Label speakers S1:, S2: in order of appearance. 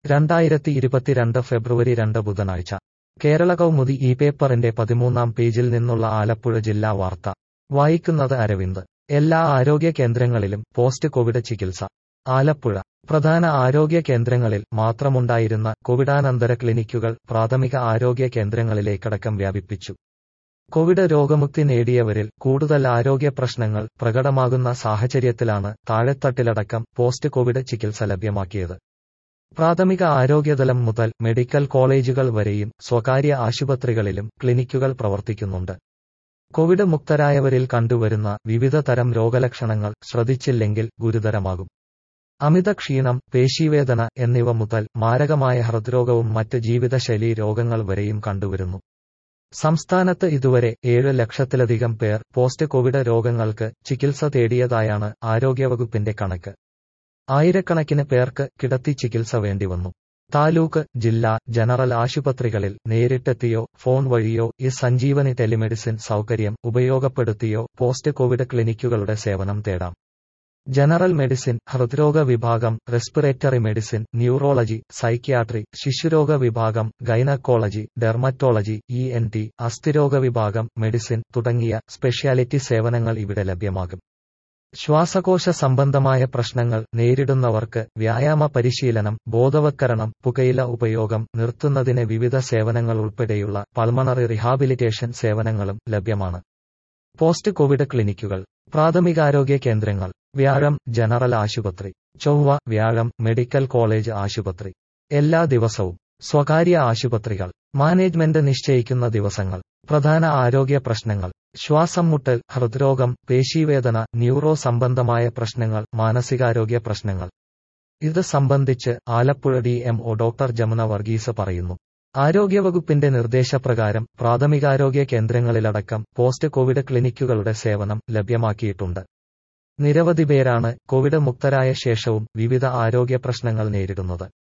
S1: രണ്ടായിരത്തി ഇരുപത്തിരണ്ട് ഫെബ്രുവരി രണ്ട് ബുധനാഴ്ച കേരള കൗമുദി ഈ പേപ്പറിന്റെ പതിമൂന്നാം പേജിൽ നിന്നുള്ള ആലപ്പുഴ ജില്ലാ വാർത്ത വായിക്കുന്നത് അരവിന്ദ് എല്ലാ ആരോഗ്യ കേന്ദ്രങ്ങളിലും പോസ്റ്റ് കോവിഡ് ചികിത്സ ആലപ്പുഴ പ്രധാന ആരോഗ്യ കേന്ദ്രങ്ങളിൽ മാത്രമുണ്ടായിരുന്ന കോവിഡാനന്തര ക്ലിനിക്കുകൾ പ്രാഥമിക ആരോഗ്യ കേന്ദ്രങ്ങളിലേക്കടക്കം വ്യാപിപ്പിച്ചു കോവിഡ് രോഗമുക്തി നേടിയവരിൽ കൂടുതൽ ആരോഗ്യ പ്രശ്നങ്ങൾ പ്രകടമാകുന്ന സാഹചര്യത്തിലാണ് താഴെത്തട്ടിലടക്കം പോസ്റ്റ് കോവിഡ് ചികിത്സ ലഭ്യമാക്കിയത് പ്രാഥമിക ആരോഗ്യതലം മുതൽ മെഡിക്കൽ കോളേജുകൾ വരെയും സ്വകാര്യ ആശുപത്രികളിലും ക്ലിനിക്കുകൾ പ്രവർത്തിക്കുന്നുണ്ട് കോവിഡ് മുക്തരായവരിൽ കണ്ടുവരുന്ന വിവിധ തരം രോഗലക്ഷണങ്ങൾ ശ്രദ്ധിച്ചില്ലെങ്കിൽ ഗുരുതരമാകും അമിത ക്ഷീണം പേശീവേദന എന്നിവ മുതൽ മാരകമായ ഹൃദ്രോഗവും മറ്റ് ജീവിതശൈലീ രോഗങ്ങൾ വരെയും കണ്ടുവരുന്നു സംസ്ഥാനത്ത് ഇതുവരെ ഏഴ് ലക്ഷത്തിലധികം പേർ പോസ്റ്റ് കോവിഡ് രോഗങ്ങൾക്ക് ചികിത്സ തേടിയതായാണ് ആരോഗ്യവകുപ്പിന്റെ കണക്ക് ആയിരക്കണക്കിന് പേർക്ക് കിടത്തി ചികിത്സ വേണ്ടിവന്നു താലൂക്ക് ജില്ലാ ജനറൽ ആശുപത്രികളിൽ നേരിട്ടെത്തിയോ ഫോൺ വഴിയോ ഈ സഞ്ജീവനി ടെലിമെഡിസിൻ സൗകര്യം ഉപയോഗപ്പെടുത്തിയോ പോസ്റ്റ് കോവിഡ് ക്ലിനിക്കുകളുടെ സേവനം തേടാം ജനറൽ മെഡിസിൻ ഹൃദ്രോഗ വിഭാഗം റെസ്പിറേറ്ററി മെഡിസിൻ ന്യൂറോളജി സൈക്യാട്രി ശിശുരോഗ വിഭാഗം gynaecology dermatology E N T അസ്ഥിരോഗ വിഭാഗം മെഡിസിൻ തുടങ്ങിയ സ്പെഷ്യാലിറ്റി സേവനങ്ങൾ ഇവിടെ ലഭ്യമാകും ശ്വാസകോശ സംബന്ധമായ പ്രശ്നങ്ങൾ നേരിടുന്നവർക്ക് വ്യായാമ പരിശീലനം ബോധവത്കരണം പുകയില ഉപയോഗം നിർത്തുന്നതിന് വിവിധ സേവനങ്ങൾ ഉൾപ്പെടെയുള്ള പൾമണറി റിഹാബിലിറ്റേഷൻ സേവനങ്ങളും ലഭ്യമാണ് പോസ്റ്റ് കോവിഡ് ക്ലിനിക്കുകൾ പ്രാഥമികാരോഗ്യ കേന്ദ്രങ്ങൾ വ്യാഴം ജനറൽ ആശുപത്രി ചൊവ്വ വ്യാഴം മെഡിക്കൽ കോളേജ് ആശുപത്രി എല്ലാ ദിവസവും സ്വകാര്യ ആശുപത്രികൾ മാനേജ്മെന്റ് നിശ്ചയിക്കുന്ന ദിവസങ്ങൾ പ്രധാന ആരോഗ്യ പ്രശ്നങ്ങൾ ശ്വാസം മുട്ടൽ ഹൃദ്രോഗം പേശീവേദന ന്യൂറോ സംബന്ധമായ പ്രശ്നങ്ങൾ മാനസികാരോഗ്യ പ്രശ്നങ്ങൾ ഇത് സംബന്ധിച്ച് Alappuzha D M O doctor Jamuna Varghese പറയുന്നു ആരോഗ്യവകുപ്പിന്റെ നിർദ്ദേശപ്രകാരം പ്രാഥമികാരോഗ്യ കേന്ദ്രങ്ങളിലടക്കം പോസ്റ്റ് കോവിഡ് ക്ലിനിക്കുകളുടെ സേവനം ലഭ്യമാക്കിയിട്ടുണ്ട് നിരവധി പേരാണ് കോവിഡ് മുക്തരായ ശേഷവും വിവിധ ആരോഗ്യ പ്രശ്നങ്ങൾ നേരിടുന്നത്